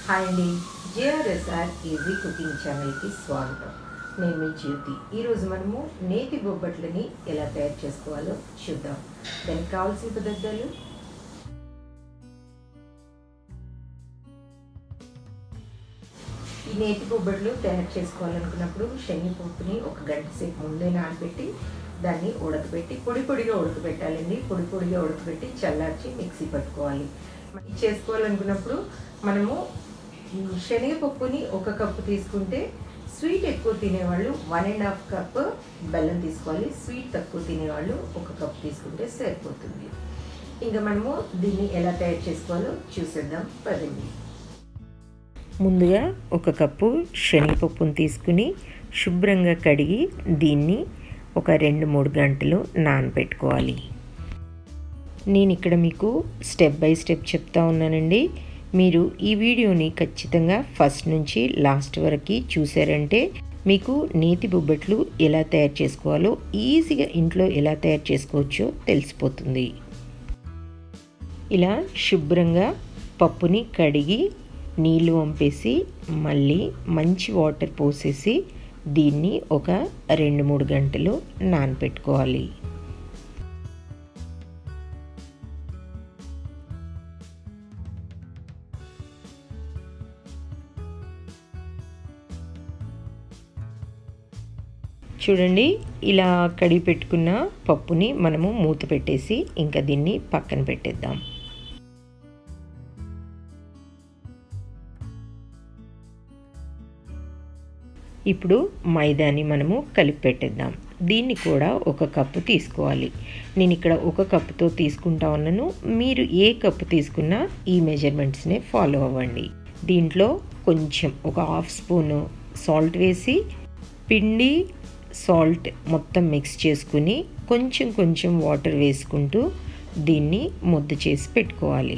hi అండి జేఆర్ఎస్ఆర్ easy cooking ఛానల్కి స్వాగతం నేను మీ జ్యోతి ఈరోజు మనము నేతి బొబ్బట్లని ఎలా తయారు చేసుకోవాలో చూద్దాం దానికి కావాల్సిన పదార్థాలు ఈ నేతి బొబ్బట్లు తయారు చేసుకోవాలనుకున్నప్పుడు శనగపప్పుని ఒక గంట సేపు ముందే నానబెట్టి దాన్ని ఉడకబెట్టి పొడి పొడిగా ఉడకబెట్టాలండి పొడి పొడిగా ఉడకబెట్టి చల్లార్చి మిక్సీ పట్టుకోవాలి ఇది చేసుకోవాలనుకున్నప్పుడు మనము శనగపప్పుని ఒక కప్పు తీసుకుంటే స్వీట్ ఎక్కువ తినేవాళ్ళు వన్ అండ్ హాఫ్ కప్ బెల్లం తీసుకోవాలి స్వీట్ తక్కువ తినేవాళ్ళు ఒక కప్ తీసుకుంటే సరిపోతుంది ఇంకా మనము దీన్ని ఎలా తయారు చేసుకోవాలో చూసేద్దాం పదండి ముందుగా ఒక కప్పు శనగపప్పును తీసుకుని శుభ్రంగా కడిగి దీన్ని ఒక రెండు మూడు గంటలు నానబెట్టుకోవాలి నేను ఇక్కడ మీకు స్టెప్ బై స్టెప్ చెప్తా ఉన్నానండి మీరు ఈ వీడియోని ఖచ్చితంగా ఫస్ట్ నుంచి లాస్ట్ వరకు చూసారంటే మీకు నేతి బొబ్బట్లు ఎలా తయారు చేసుకోవాలో ఈజీగా ఇంట్లో ఎలా తయారు చేసుకోవచ్చో తెలిసిపోతుంది ఇలా శుభ్రంగా పప్పుని కడిగి నీళ్ళు వంపేసి మళ్ళీ మంచి వాటర్ పోసేసి దీన్ని ఒక రెండు మూడు గంటలు నానపెట్టుకోవాలి చూడండి ఇలా కడిగి పెట్టుకున్న పప్పుని మనము మూత పెట్టేసి ఇంకా దీన్ని పక్కన పెట్టేద్దాం ఇప్పుడు మైదాని మనము కలిపి పెట్టేద్దాం దీన్ని కూడా ఒక కప్పు తీసుకోవాలి నేను ఇక్కడ ఒక కప్పుతో తీసుకుంటా ఉన్నాను మీరు ఏ కప్పు తీసుకున్నా ఈ మెజర్మెంట్స్నే ఫాలో అవ్వండి దీంట్లో కొంచెం ఒక హాఫ్ స్పూను సాల్ట్ వేసి పిండి సాల్ట్ మొత్తం మిక్స్ చేసుకుని కొంచెం కొంచెం వాటర్ వేసుకుంటూ దీన్ని ముద్ద చేసి పెట్టుకోవాలి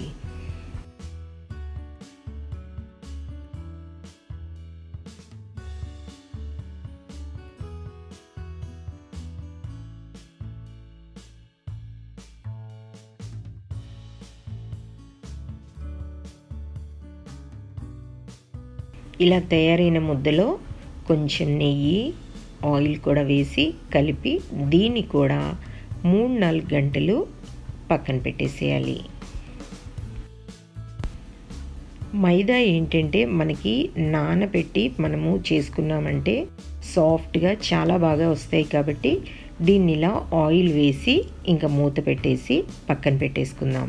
ఇలా తయారైన ముద్దలో కొంచెం నెయ్యి ఆయిల్ కూడా వేసి కలిపి దీన్ని కూడా మూడు నాలుగు గంటలు పక్కన పెట్టేసేయాలి మైదా ఏంటంటే మనకి నానబెట్టి మనము చేసుకున్నామంటే సాఫ్ట్గా చాలా బాగా వస్తాయి కాబట్టి దీన్ని ఇలా ఆయిల్ వేసి ఇంకా మూత పెట్టేసి పక్కన పెట్టేసుకుందాం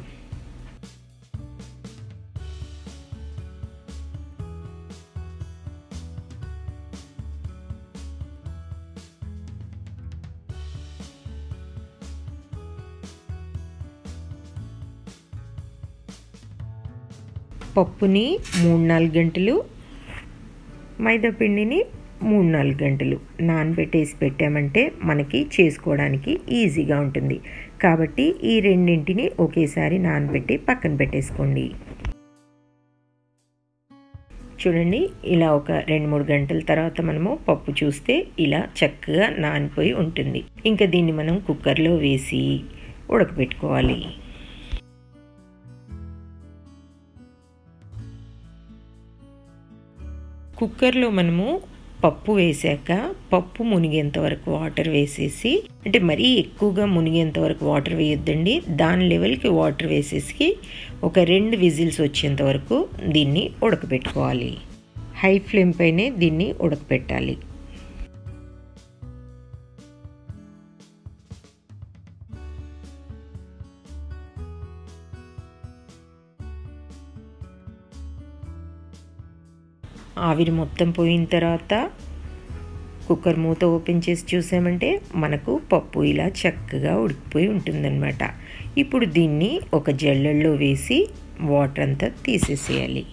పప్పుని మూడు నాలుగు గంటలు మైదా పిండిని మూడు నాలుగు గంటలు నానబెట్టేసి పెట్టామంటే మనకి చేసుకోవడానికి ఈజీగా ఉంటుంది కాబట్టి ఈ రెండింటిని ఒకేసారి నానబెట్టి పక్కన పెట్టేసుకోండి చూడండి ఇలా ఒక రెండు మూడు గంటల తర్వాత మనము పప్పు చూస్తే ఇలా చక్కగా నానిపోయి ఉంటుంది ఇంకా దీన్ని మనం కుక్కర్లో వేసి ఉడకబెట్టుకోవాలి కుక్కర్లో మనము పప్పు వేసాక పప్పు మునిగేంత వరకు వాటర్ వేసేసి అంటే మరీ ఎక్కువగా మునిగేంత వరకు వాటర్ వేయొద్దండి దాని లెవెల్కి వాటర్ వేసేసి ఒక రెండు విజిల్స్ వచ్చేంత వరకు దీన్ని ఉడకబెట్టుకోవాలి హై ఫ్లేమ్ పైనే దీన్ని ఉడకబెట్టాలి ఆవిరి మొత్తం పోయిన తర్వాత కుక్కర్ మూత ఓపెన్ చేసి చూసామంటే మనకు పప్పు ఇలా చక్కగా ఉడికిపోయి ఉంటుందన్నమాట ఇప్పుడు దీన్ని ఒక జల్లెల్లో వేసి వాటర్ అంతా తీసేసేయాలి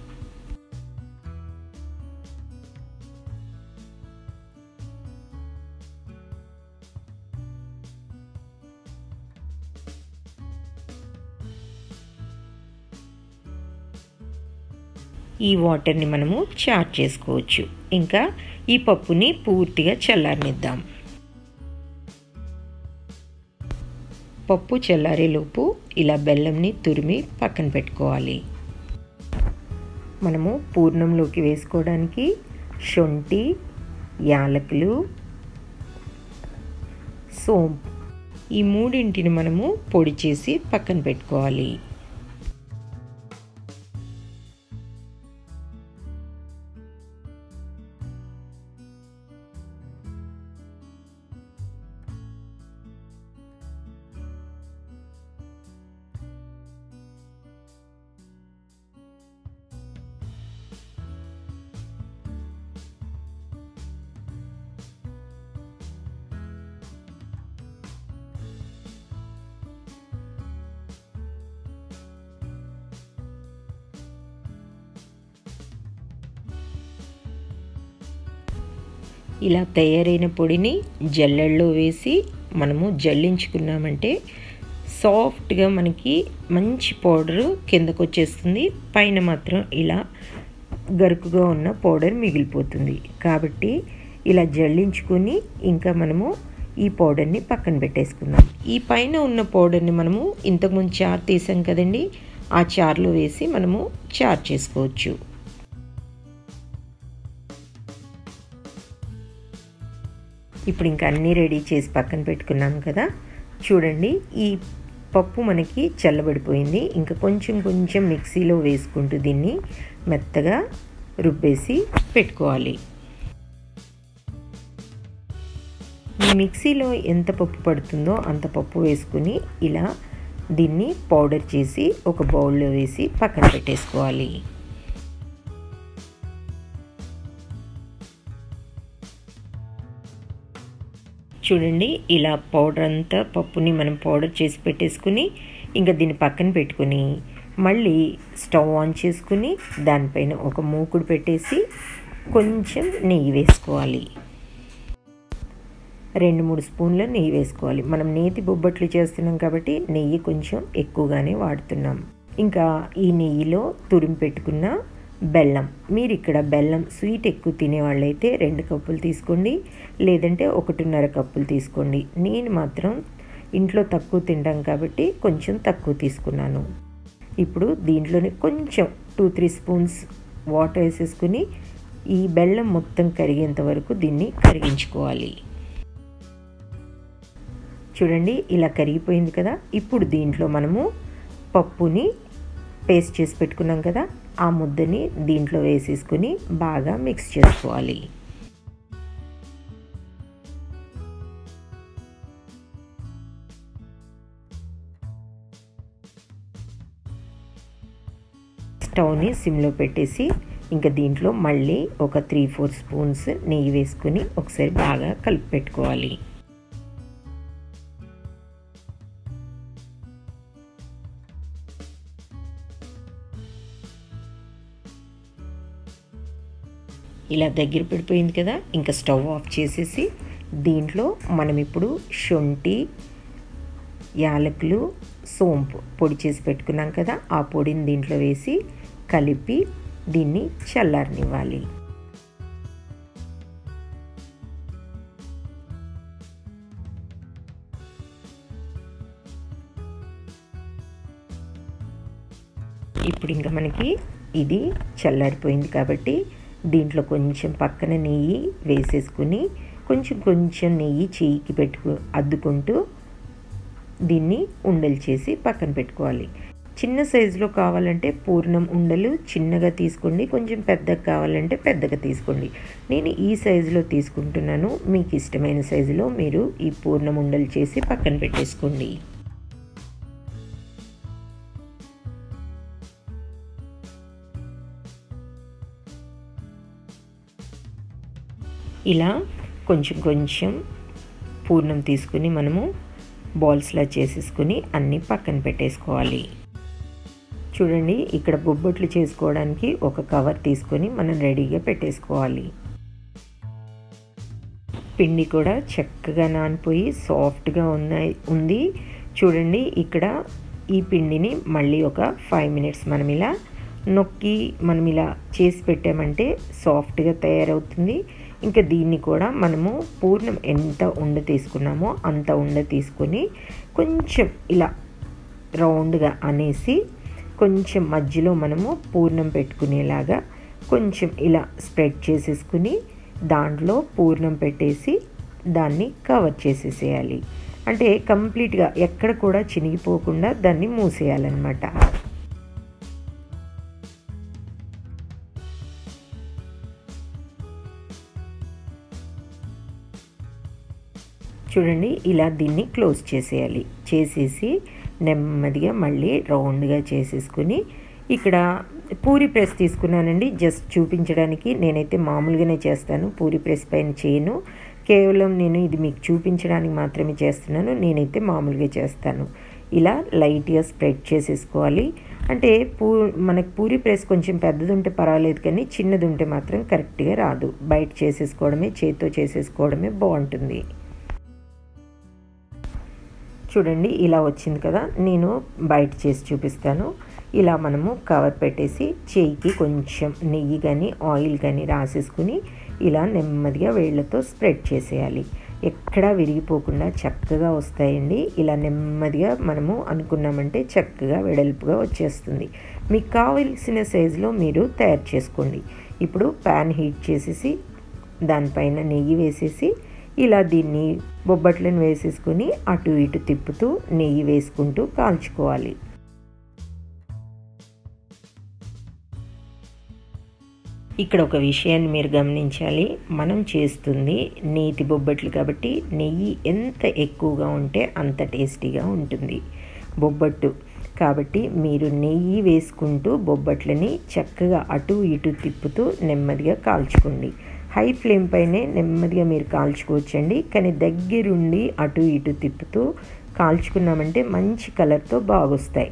ఈ వాటర్ని మనము చార్జ్ చేసుకోవచ్చు ఇంకా ఈ పప్పుని పూర్తిగా చల్లారనిద్దాం పప్పు చల్లారేలోపు ఇలా బెల్లంని తురిమి పక్కన పెట్టుకోవాలి మనము పూర్ణంలోకి వేసుకోవడానికి శొంఠి యాలకులు సోంపు ఈ మూడింటిని మనము పొడి చేసి పక్కన పెట్టుకోవాలి ఇలా తయారైన పొడిని జల్లెల్లో వేసి మనము జల్లించుకున్నామంటే సాఫ్ట్గా మనకి మంచి పౌడరు కిందకు వచ్చేస్తుంది పైన మాత్రం ఇలా గరుకుగా ఉన్న పౌడర్ మిగిలిపోతుంది కాబట్టి ఇలా జల్లించుకొని ఇంకా మనము ఈ పౌడర్ని పక్కన పెట్టేసుకుందాం ఈ పైన ఉన్న పౌడర్ని మనము ఇంతకుముందు చారు తీసాం కదండి ఆ చారులో వేసి మనము చారు చేసుకోవచ్చు ఇప్పుడు ఇంకా అన్నీ రెడీ చేసి పక్కన పెట్టుకున్నాం కదా చూడండి ఈ పప్పు మనకి చల్లబడిపోయింది ఇంకా కొంచెం కొంచెం మిక్సీలో వేసుకుంటూ దీన్ని మెత్తగా రుబ్బేసి పెట్టుకోవాలి ఈ మిక్సీలో ఎంత పప్పు పడుతుందో అంత పప్పు వేసుకుని ఇలా దీన్ని పౌడర్ చేసి ఒక బౌల్లో వేసి పక్కన పెట్టేసుకోవాలి చూడండి ఇలా పౌడర్ అంతా పప్పుని మనం పౌడర్ చేసి పెట్టేసుకుని ఇంకా దీన్ని పక్కన పెట్టుకుని మళ్ళీ స్టవ్ ఆన్ చేసుకుని దానిపైన ఒక మూకుడు పెట్టేసి కొంచెం నెయ్యి వేసుకోవాలి రెండు మూడు స్పూన్ల నెయ్యి వేసుకోవాలి మనం నేతి బొబ్బట్లు చేస్తున్నాం కాబట్టి నెయ్యి కొంచెం ఎక్కువగానే వాడుతున్నాం ఇంకా ఈ నెయ్యిలో తురిమి పెట్టుకున్న బెల్లం మీరు ఇక్కడ బెల్లం స్వీట్ ఎక్కువ తినేవాళ్ళైతే రెండు కప్పులు తీసుకోండి లేదంటే ఒకటిన్నర కప్పులు తీసుకోండి నేను మాత్రం ఇంట్లో తక్కువ తింటాం కాబట్టి కొంచెం తక్కువ తీసుకున్నాను ఇప్పుడు దీంట్లోనే కొంచెం టూ త్రీ స్పూన్స్ వాటర్ వేసేసుకుని ఈ బెల్లం మొత్తం కరిగేంత వరకు దీన్ని కరిగించుకోవాలి చూడండి ఇలా కరిగిపోయింది కదా ఇప్పుడు దీంట్లో మనము పప్పుని పేస్ట్ చేసి పెట్టుకున్నాం కదా ఆ ముద్దని దీంట్లో వేసేసుకుని బాగా మిక్స్ చేసుకోవాలి స్టవ్ని సిమ్లో పెట్టేసి ఇంకా దీంట్లో మళ్ళీ ఒక త్రీ ఫోర్ స్పూన్స్ నెయ్యి వేసుకుని ఒకసారి బాగా కలిపి పెట్టుకోవాలి ఇలా దగ్గర పడిపోయింది కదా ఇంకా స్టవ్ ఆఫ్ చేసేసి దీంట్లో మనం ఇప్పుడు శొంఠి యాలకులు సోంపు పొడి చేసి పెట్టుకున్నాం కదా ఆ పొడిని దీంట్లో వేసి కలిపి దీన్ని చల్లారనివ్వాలి ఇప్పుడు ఇంకా మనకి ఇది చల్లారిపోయింది కాబట్టి దీంట్లో కొంచెం పక్కన నెయ్యి వేసేసుకుని కొంచెం కొంచెం నెయ్యి చేయికి పెట్టుకు అద్దుకుంటూ దీన్ని ఉండలు చేసి పక్కన పెట్టుకోవాలి చిన్న సైజులో కావాలంటే పూర్ణం ఉండలు చిన్నగా తీసుకోండి కొంచెం పెద్దగా కావాలంటే పెద్దగా తీసుకోండి నేను ఈ సైజులో తీసుకుంటున్నాను మీకు ఇష్టమైన సైజులో మీరు ఈ పూర్ణం ఉండలు చేసి పక్కన పెట్టేసుకోండి ఇలా కొంచెం కొంచెం పూర్ణం తీసుకుని మనము బాల్స్లా చేసేసుకుని అన్నీ పక్కన పెట్టేసుకోవాలి చూడండి ఇక్కడ బొబ్బట్లు చేసుకోవడానికి ఒక కవర్ తీసుకొని మనం రెడీగా పెట్టేసుకోవాలి పిండి కూడా చక్కగా నానిపోయి సాఫ్ట్గా ఉన్నాయి ఉంది చూడండి ఇక్కడ ఈ పిండిని మళ్ళీ ఒక ఫైవ్ మినిట్స్ మనం ఇలా నొక్కి మనం ఇలా చేసి పెట్టామంటే సాఫ్ట్గా తయారవుతుంది ఇంకా దీన్ని కూడా మనము పూర్ణం ఎంత ఉండ తీసుకున్నామో అంత ఉండ తీసుకొని కొంచెం ఇలా రౌండ్గా అనేసి కొంచెం మధ్యలో మనము పూర్ణం పెట్టుకునేలాగా కొంచెం ఇలా స్ప్రెడ్ చేసేసుకుని దాంట్లో పూర్ణం పెట్టేసి దాన్ని కవర్ చేసేసేయాలి అంటే కంప్లీట్గా ఎక్కడ కూడా చినిగిపోకుండా దాన్ని మూసేయాలన్నమాట చూడండి ఇలా దీన్ని క్లోజ్ చేసేయాలి చేసేసి నెమ్మదిగా మళ్ళీ రౌండ్గా చేసేసుకుని ఇక్కడ పూరి ప్రెస్ తీసుకున్నానండి జస్ట్ చూపించడానికి నేనైతే మామూలుగానే చేస్తాను పూరి ప్రెస్ పైన చేయను కేవలం నేను ఇది మీకు చూపించడానికి మాత్రమే చేస్తున్నాను నేనైతే మామూలుగా చేస్తాను ఇలా లైట్గా స్ప్రెడ్ చేసేసుకోవాలి అంటే పూ మనకు పూరి ప్రెస్ కొంచెం పెద్దది ఉంటే పర్వాలేదు కానీ చిన్నది ఉంటే మాత్రం కరెక్ట్గా రాదు బయట చేసేసుకోవడమే చేతితో చేసేసుకోవడమే బాగుంటుంది చూడండి ఇలా వచ్చింది కదా నేను బయట చేసి చూపిస్తాను ఇలా మనము కవర్ పెట్టేసి చేయికి కొంచెం నెయ్యి కానీ ఆయిల్ కానీ రాసేసుకుని ఇలా నెమ్మదిగా వేళ్ళతో స్ప్రెడ్ చేసేయాలి ఎక్కడా విరిగిపోకుండా చక్కగా వస్తాయండి ఇలా నెమ్మదిగా మనము అనుకున్నామంటే చక్కగా వెడల్పుగా వచ్చేస్తుంది మీకు కావలసిన సైజులో మీరు తయారు చేసుకోండి ఇప్పుడు ప్యాన్ హీట్ చేసేసి దానిపైన నెయ్యి వేసేసి ఇలా దీన్ని బొబ్బట్లను వేసేసుకొని అటు ఇటు తిప్పుతూ నెయ్యి వేసుకుంటూ కాల్చుకోవాలి ఇక్కడ ఒక విషయాన్ని మీరు గమనించాలి మనం చేస్తుంది నేతి బొబ్బట్లు కాబట్టి నెయ్యి ఎంత ఎక్కువగా ఉంటే అంత టేస్టీగా ఉంటుంది బొబ్బట్టు కాబట్టి మీరు నెయ్యి వేసుకుంటూ బొబ్బట్లని చక్కగా అటు ఇటు తిప్పుతూ నెమ్మదిగా కాల్చుకోండి హై ఫ్లేమ్ పైనే నెమ్మదిగా మీరు కాల్చుకోవచ్చండి కానీ దగ్గరుండి అటు ఇటు తిప్పుతూ కాల్చుకున్నామంటే మంచి కలర్తో బాగొస్తాయి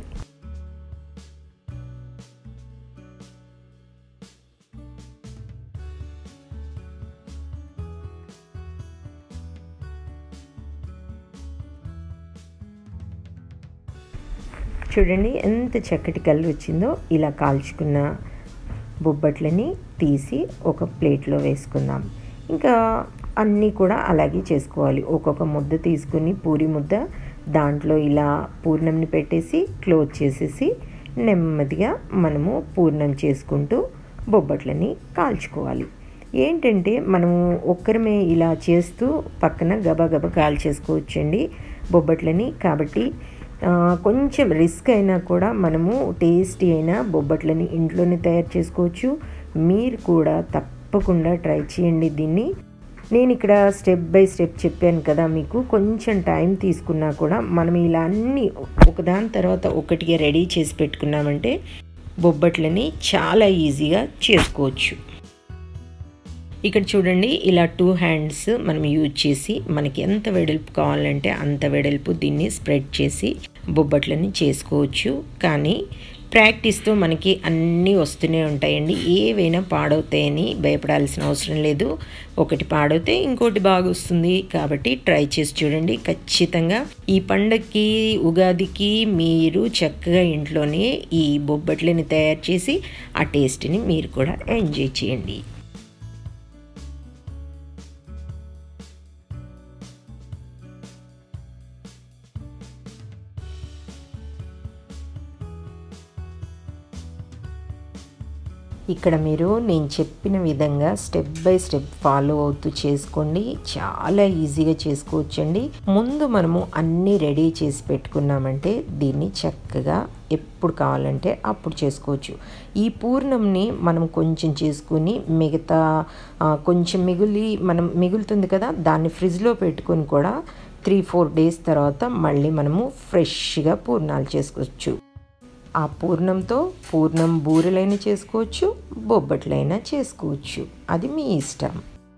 చూడండి ఎంత చక్కటి కలర్ వచ్చిందో ఇలా కాల్చుకున్న బొబ్బట్లని తీసి ఒక ప్లేట్లో వేసుకుందాం ఇంకా అన్నీ కూడా అలాగే చేసుకోవాలి ఒక్కొక్క ముద్ద తీసుకుని పూరి ముద్ద దాంట్లో ఇలా పూర్ణంని పెట్టేసి క్లోజ్ చేసేసి నెమ్మదిగా మనము పూర్ణం చేసుకుంటూ బొబ్బట్లని కాల్చుకోవాలి ఏంటంటే మనము ఒక్కరమే ఇలా చేస్తూ పక్కన గబగబ కాల్చేసుకోవచ్చండి బొబ్బట్లని కాబట్టి కొంచెం రిస్క్ అయినా కూడా మనము టేస్టీ అయిన బొబ్బట్లని ఇంట్లోనే తయారు చేసుకోవచ్చు మీరు కూడా తప్పకుండా ట్రై చేయండి దీన్ని నేను ఇక్కడ స్టెప్ బై స్టెప్ చెప్పాను కదా మీకు కొంచెం టైం తీసుకున్నా కూడా మనం ఇలా అన్నీ ఒకదాని తర్వాత ఒకటిగా రెడీ చేసి పెట్టుకున్నామంటే బొబ్బట్లని చాలా ఈజీగా చేసుకోవచ్చు ఇక్కడ చూడండి ఇలా టూ హ్యాండ్స్ మనం యూజ్ చేసి మనకి ఎంత వెడల్పు కావాలంటే అంత వెడల్పు దీన్ని స్ప్రెడ్ చేసి బొబ్బట్లని చేసుకోవచ్చు కానీ ప్రాక్టీస్తో మనకి అన్నీ వస్తూనే ఉంటాయండి ఏవైనా పాడవుతాయని భయపడాల్సిన అవసరం లేదు ఒకటి పాడవుతే ఇంకోటి బాగా వస్తుంది కాబట్టి ట్రై చేసి చూడండి ఖచ్చితంగా ఈ పండగకి ఉగాదికి మీరు చక్కగా ఇంట్లోనే ఈ బొబ్బట్లని తయారు చేసి ఆ టేస్ట్ని మీరు కూడా ఎంజాయ్ చేయండి ఇక్కడ మీరు నేను చెప్పిన విధంగా స్టెప్ బై స్టెప్ ఫాలో అవుతూ చేసుకోండి చాలా ఈజీగా చేసుకోవచ్చండి ముందు మనము అన్నీ రెడీ చేసి పెట్టుకున్నామంటే దీన్ని చక్కగా ఎప్పుడు కావాలంటే అప్పుడు చేసుకోవచ్చు ఈ పూర్ణంని మనం కొంచెం చేసుకుని మిగతా కొంచెం మిగిలి మనం మిగులుతుంది కదా దాన్ని ఫ్రిడ్జ్లో పెట్టుకొని కూడా త్రీ ఫోర్ డేస్ తర్వాత మళ్ళీ మనము ఫ్రెష్గా పూర్ణాలు చేసుకోవచ్చు ఆ పూర్ణంతో పూర్ణం బూరెలైనా చేసుకోవచ్చు బొబ్బట్లైనా చేసుకోవచ్చు అది మీ ఇష్టం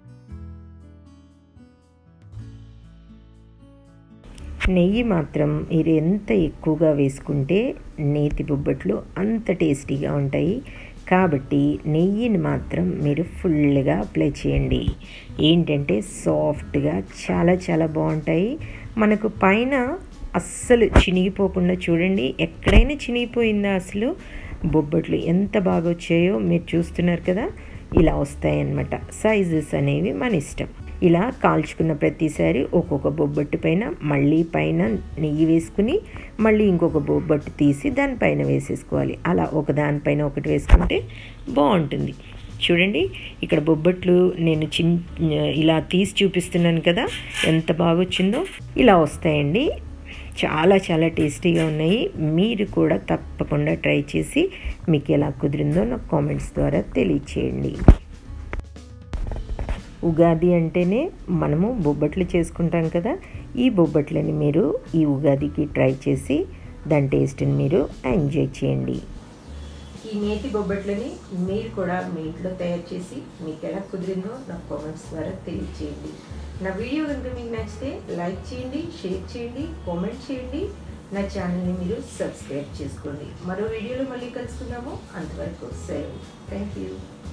నెయ్యి మాత్రం మీరు ఎంత ఎక్కువగా వేసుకుంటే నేతి బొబ్బట్లు అంత టేస్టీగా ఉంటాయి కాబట్టి నెయ్యిని మాత్రం మీరు ఫుల్గా అప్లై చేయండి ఏంటంటే సాఫ్ట్గా చాలా చాలా బాగుంటాయి మనకు పైన అస్సలు చినిగిపోకుండా చూడండి ఎక్కడైనా చినిగిపోయిందా అసలు బొబ్బట్లు ఎంత బాగా వచ్చాయో మీరు చూస్తున్నారు కదా ఇలా వస్తాయన్నమాట సైజెస్ అనేవి మన ఇష్టం ఇలా కాల్చుకున్న ప్రతిసారి ఒక్కొక్క బొబ్బట్టు పైన మళ్ళీ పైన నెయ్యి వేసుకుని మళ్ళీ ఇంకొక బొబ్బట్టు తీసి దానిపైన వేసేసుకోవాలి అలా ఒక దానిపైన ఒకటి వేసుకుంటే బాగుంటుంది చూడండి ఇక్కడ బొబ్బట్లు నేను చిన్ ఇలా తీసి చూపిస్తున్నాను కదా ఎంత బాగా వచ్చిందో ఇలా వస్తాయండి చాలా చాలా టేస్టీగా ఉన్నాయి మీరు కూడా తప్పకుండా ట్రై చేసి మీకు ఎలా కుదిరిందో నాకు కామెంట్స్ ద్వారా తెలియచేయండి ఉగాది అంటేనే మనము బొబ్బట్లు చేసుకుంటాం కదా ఈ బొబ్బట్లని మీరు ఈ ఉగాదికి ట్రై చేసి దాని టేస్ట్ని మీరు ఎంజాయ్ చేయండి ఈ నేతి బొబ్బట్లని మీరు కూడా మీ ఇంట్లో తయారు చేసి మీకు ఎలా కుదిరిందో నాకు కామెంట్స్ ద్వారా తెలియచేయండి నా వీడియో కనుక మీకు నచ్చితే లైక్ చేయండి షేర్ చేయండి కామెంట్ చేయండి నా ఛానల్ని మీరు సబ్స్క్రైబ్ చేసుకోండి మరో వీడియోలో మళ్ళీ కలుసుకుందాము అంతవరకు సెలవు థ్యాంక్ యూ